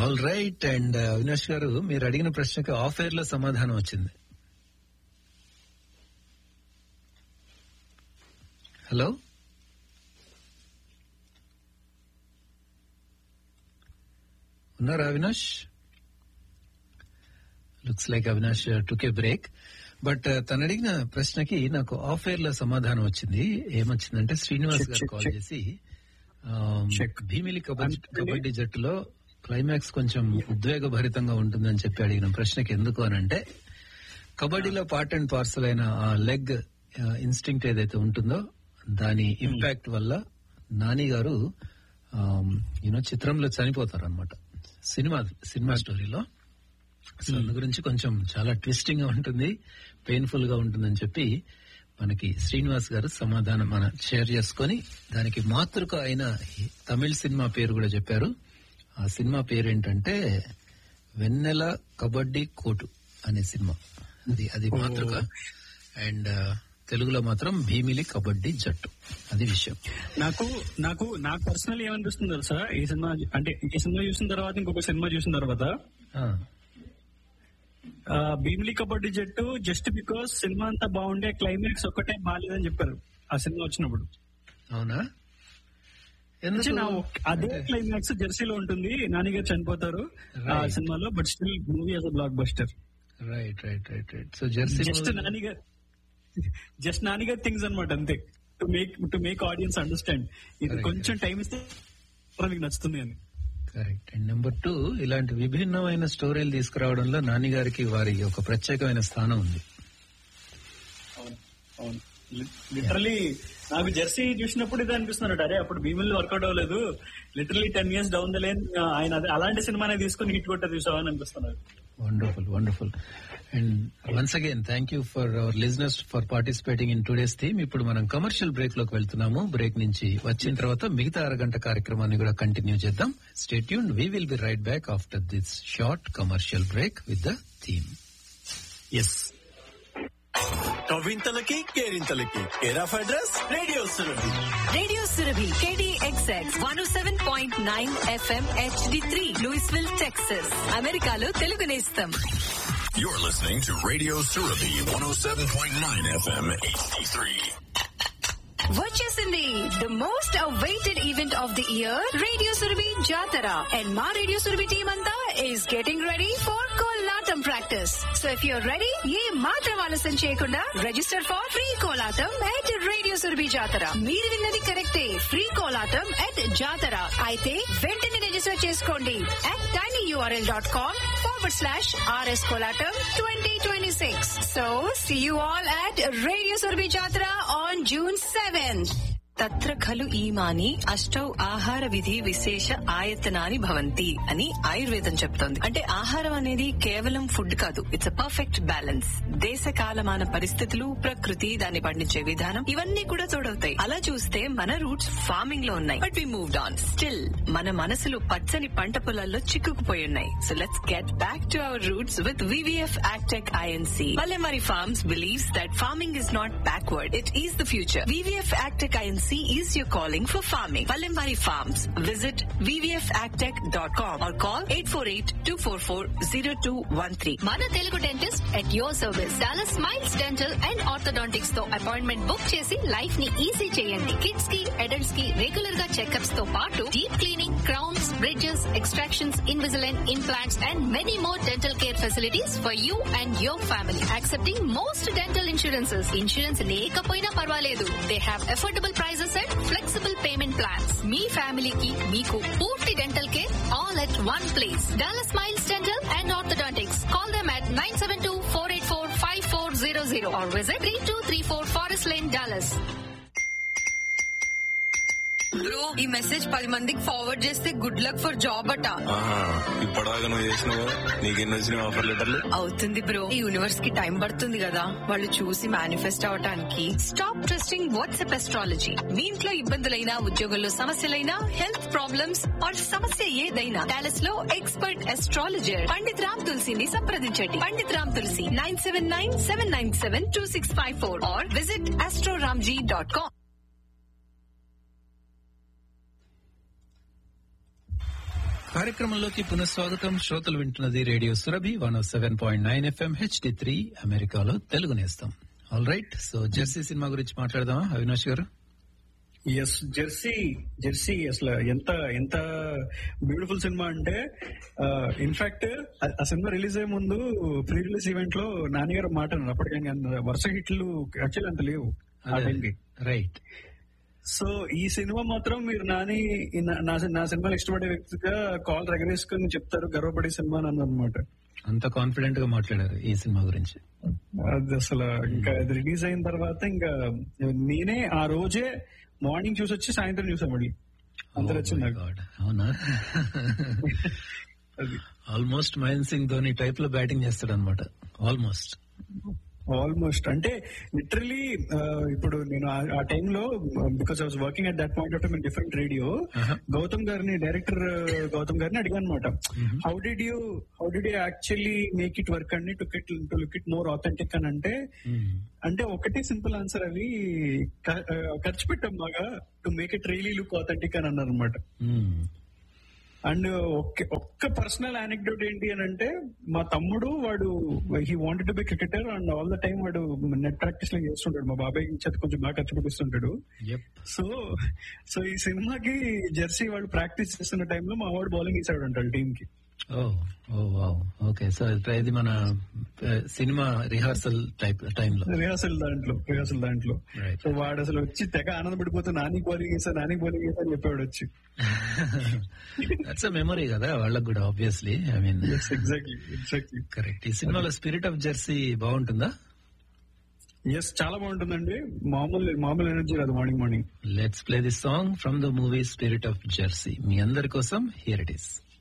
All right and Avinash గారు మీరు అడిగిన ప్రశ్నకి ఆఫ్ ఎయిర్ లో సమాధానం వచ్చింది హలో ఉన్నారా Avinash looks like Avinash took a break but తను అడిగిన ప్రశ్నకి నాకు ఆఫ్ ఎయిర్ లో సమాధానం వచ్చింది ఏమొచ్చిందంటే శ్రీనివాస్ Check, గారు check, కాల్ check. చేసి ఆమ్, Check. భీమిలి కబడ్డీ అంటే- కబడ్డీ జట్టులో క్లైమాక్స్ కొంచెం ఉద్వేగభరితంగా ఉంటుందని చెప్పి అడిగిన ప్రశ్నకి ఎందుకు అని అంటే కబడ్డీలో పార్ట్ అండ్ పార్సల్ అయిన ఆ లెగ్ ఇన్స్టింక్ట్ ఏదైతే ఉంటుందో దాని ఇంపాక్ట్ వల్ల నాని గారు యూనో చిత్రంలో చనిపోతారు అనమాట సినిమా సినిమా స్టోరీలో సో అందు గురించి కొంచెం చాలా ట్విస్టింగ్ గా ఉంటుంది పెయిన్ఫుల్ గా ఉంటుందని చెప్పి మనకి శ్రీనివాస్ గారు సమాధానం మన షేర్ చేసుకొని దానికి మాతృక అయిన ఈ తమిళ్ సినిమా పేరు కూడా చెప్పారు ఆ సినిమా పేరు ఏంటంటే వెన్నెల కబడ్డీ కోటు అనే సినిమా అది అది మాతృక అండ్ తెలుగులో మాత్రం భీమిలి కబడ్డీ జట్టు అది విషయం నాకు నాకు నాకు పర్సనల్ ఏమనిపిస్తుంది తెలుసా ఈ సినిమా అంటే ఈ సినిమా చూసిన తర్వాత ఇంకొక సినిమా చూసిన తర్వాత ఆ, ఆ, భీమిలి కబడ్డీ జట్టు జస్ట్ బికాస్ సినిమా అంతా బాగుండే క్లైమాక్స్ ఒక్కటే బాగాలేదని చెప్పారు ఆ సినిమా వచ్చినప్పుడు అవునా నుంచి ఎందుకు నా ఒక్- అదే అంటే- క్లైమాక్స్ జెర్సీలో ఉంటుంది నానిగారు చనిపోతారు ఆ Right. సినిమాలో but still movie as blockbuster right right right right so Jersey just నానిగారు జస్ట్ నానిగారు థింగ్స్ అన్నమాట అంతే to make to make audience understand ఇది Correct. కొంచెం టైం ఇస్తే మీకు నచ్చుతుంది అని కరెక్ట్ అండ్ నెంబర్ టూ ఇలాంటి విభిన్నమైన స్టోరీలు తీసుకురావడంలో నాని గారికి వారి ఒక ప్రత్యేకమైన స్థానం ఉంది అవును అవును లిటరలీ నాకు జెర్సీ చూసినప్పుడు ఇది అనిపిస్తున్నాడు అరే అప్పుడు భీముల్లో వర్కౌట్ అవ్వలేదు literally ten years down the line ఆయన అదే- అలాంటి సినిమానే తీసుకుని హిట్ కొట్టారు చూసావని అనిపిస్తున్నారు wonderful wonderful and once again thank you for our listeners for participating in today's theme ఇప్పుడు మనం కమర్షియల్ బ్రేక్ లోకి వెళ్తున్నాము బ్రేక్ నుంచి వచ్చిన తర్వాత మిగతా అరగంట కార్యక్రమాన్ని కూడా కంటిన్యూ చేద్దాం స్టేట్ యూన్ we will be right back after this short commercial break with the theme ఎస్ కవింతలకి కేరింతలకి care of address radio Surabhi radio Surabhi KDXX one seven point nine FM HD three Lewisville Texas అమెరికాలో తెలుగు నేస్తం You're listening to Radio Surabhi 107.9 FM HD3. వచ్చేసింది the most awaited event of the year radio Surabhi Jatara and మా radio Surabhi team అంతా is getting ready for Kolatam practice so if you're ready ఏ మాత్రం ఆలస్యం చేయకుండా register for free Kolatam at radio Surabhi Jatara మీరు విన్నది కరెక్టే ఫ్రీ కోలాటం ఎట్ జాతర అయితే వెంటనే రిజిస్టర్ చేసుకోండి at tiny URL dot com forward slash RS Kolatam twenty twenty six so see you all at radio Surabhi Jatara on June seventh తత్ర ఖలు ఈమాని అష్టౌ ఆహార విధి విశేష ఆయతనాని భవంతి అని ఆయుర్వేదం చెప్తోంది అంటే ఆహారం అనేది కేవలం ఫుడ్ కాదు ఇట్స్ అ పర్ఫెక్ట్ బ్యాలెన్స్ దేశ కాలమాన పరిస్థితులు ప్రకృతి దాన్ని పండించే విధానం ఇవన్నీ కూడా తోడవుతాయి అలా చూస్తే మన రూట్స్ ఫార్మింగ్ లో ఉన్నాయి but we moved on still మన మనసులు పచ్చని పంట పొలాల్లో చిక్కుకుపోయి ఉన్నాయి so let's get back to our roots with VVF AgTech INC Palamari Farms believes that farming is not backward. It is the future. VVF Agtech INC is your calling for farming. Palamari Farms. Visit vvfagtech.com or call 848-244-0213. మన తెలుగు dentist at your service dollar smiles dental and orthodontics తో appointment book చేసి life ని easy చేయండి kids కి adults కి regular గా checkups తో పాటు deep cleaning crowns bridges extractions Invisalign implants and many more dental care facilities for you and your family accepting most dental insurances insurance లేకపోయినా పర్వాలేదు they have affordable prices and flexible payment plans మీ ఫ్యామిలీకి మీకు పూర్తి dental care all at one place dollar smiles dental and orthodontics call them at 972-484-5400 or visit 3234 Forest Lane, Dallas. Bro ఈ message పది మందికి forward చేస్తే గుడ్ లక్ ఫర్ జాబ్ అట ఆహా ఇప్పటిదాకా నువ్వు చేసినావు నీకెన్ని వచ్చినాయి ఆఫర్ లెటర్లు అవుతుంది బ్రో ఈ యూనివర్స్ కి టైం పడుతుంది కదా వాళ్ళు చూసి మేనిఫెస్ట్ అవటానికి స్టాప్ ట్రస్టింగ్ వాట్సాప్ ఎస్ట్రాలజీ మీ ఇంట్లో ఇబ్బందులైనా ఉద్యోగంలో సమస్యలైనా హెల్త్ ప్రాబ్లమ్స్ ఆర్ సమస్య ఏదైనా డాలస్ లో ఎక్స్పర్ట్ ఎస్ట్రాలజర్ పండిత్ రామ్ తులసిని సంప్రదించండి Pandit Ram Tulasi nine seven nine seven nine seven two six five four or visit astroramji dot com కార్యక్రమంలోకి పునఃస్వాగతం శ్రోతలు వింటున్నది radio Surabhi one seven point nine FM HD three అమెరికాలో తెలుగు నేస్తాం ఆల్ రైట్ సో జెర్సీ సినిమా గురించి మాట్లాడదామా అవినాష్ గారు ఎస్ జెర్సీ జెర్సీ అసలు ఎంత ఎంత బ్యూటిఫుల్ సినిమా అంటే ఇన్ఫాక్ట్ ఆ సినిమా రిలీజ్ అయ్యే ముందు ప్రీ రిలీజ్ ఈవెంట్ లో నాన్నగారు మాట అన్నారు అప్పటికే వరుస హిట్లు యాక్చువల్లీ అంత లేవు ఆ టైంకి రైట్ సో ఈ సినిమా మాత్రం మీరు నాని ఈ నా- నా నా సినిమాలు ఇష్టపడే వ్యక్తిగా కాల్ రగనేసుకుని చెప్తారు గర్వపడే సినిమా అని అన్నమాట అంత కాన్ఫిడెంట్ గా మాట్లాడారు ఈ సినిమా గురించి అది అసలు ఇంకా అది రిలీజ్ అయిన తర్వాత ఇంకా నేనే ఆ రోజే మార్నింగ్ చూసి వచ్చి సాయంత్రం చూసాం మళ్ళీ అంత Oh నచ్చింది my నాకు God. అవునా అది ఆల్మోస్ట్ మహేంద్ర సింగ్ ధోని టైప్ లో బ్యాటింగ్ చేస్తాడు అనమాట ఆల్మోస్ట్ ఆల్మోస్ట్ అంటే లిటరలీ ఇప్పుడు నేను ఆ- ఆ టైంలో because I was working at that point of time different radio Uh-huh. Gautam గారిని డైరెక్టర్ గౌతమ్ గారిని అడిగాను అనమాట how did you how did you actually make it work అండి to get to look it more authentic అని అంటే అంటే ఒకటే సింపుల్ ఆన్సర్ అవి క- ఆ, ఖర్చు పెట్టాం బాగా to make it really look authentic అని అన్నారు అనమాట అండ్ ఒక్క ఒక్క పర్సనల్ యానెక్డోట్ ఏంటి అని అంటే మా తమ్ముడు వాడు he wanted to be cricketer and all the time వాడు నెట్ ప్రాక్టీస్ లో చేస్తుంటాడు మా బాబాయ్ చేత కొంచెం బాగా ఖర్చు పెట్టిస్తుంటాడు సో సో ఈ సినిమాకి జెర్సీ వాడు ప్రాక్టీస్ చేస్తున్న టైంలో మా వాడు బౌలింగ్ వేసాడు అంటాడు టీమ్ కి oh oh wow okay so ఇది మన సినిమా రిహార్సల్ టైప్ టైమ్ లో రిహార్సల్ దాంట్లో రిహార్సల్ దాంట్లో Right. సో వాడు అసలు వచ్చి తెగ ఆనందపడిపోతూ నాని బౌలింగ్ వేసా నాని బౌలింగ్ వేసా అని చెప్పాడు వచ్చి దట్స్ మెమరీ కదా వాళ్ళకు కూడా obviously I mean exactly exactly correct ఈ సినిమాలో స్పిరిట్ ఆఫ్ జెర్సీ బాగుంటుందా ఎస్ చాలా బాగుంటుందండి మామూలు మామూలు ఎనర్జీ కాదు morning morning let's play the song from the movie spirit of Jersey మీ అందరి కోసం హియర్ ఇట్ ఈస్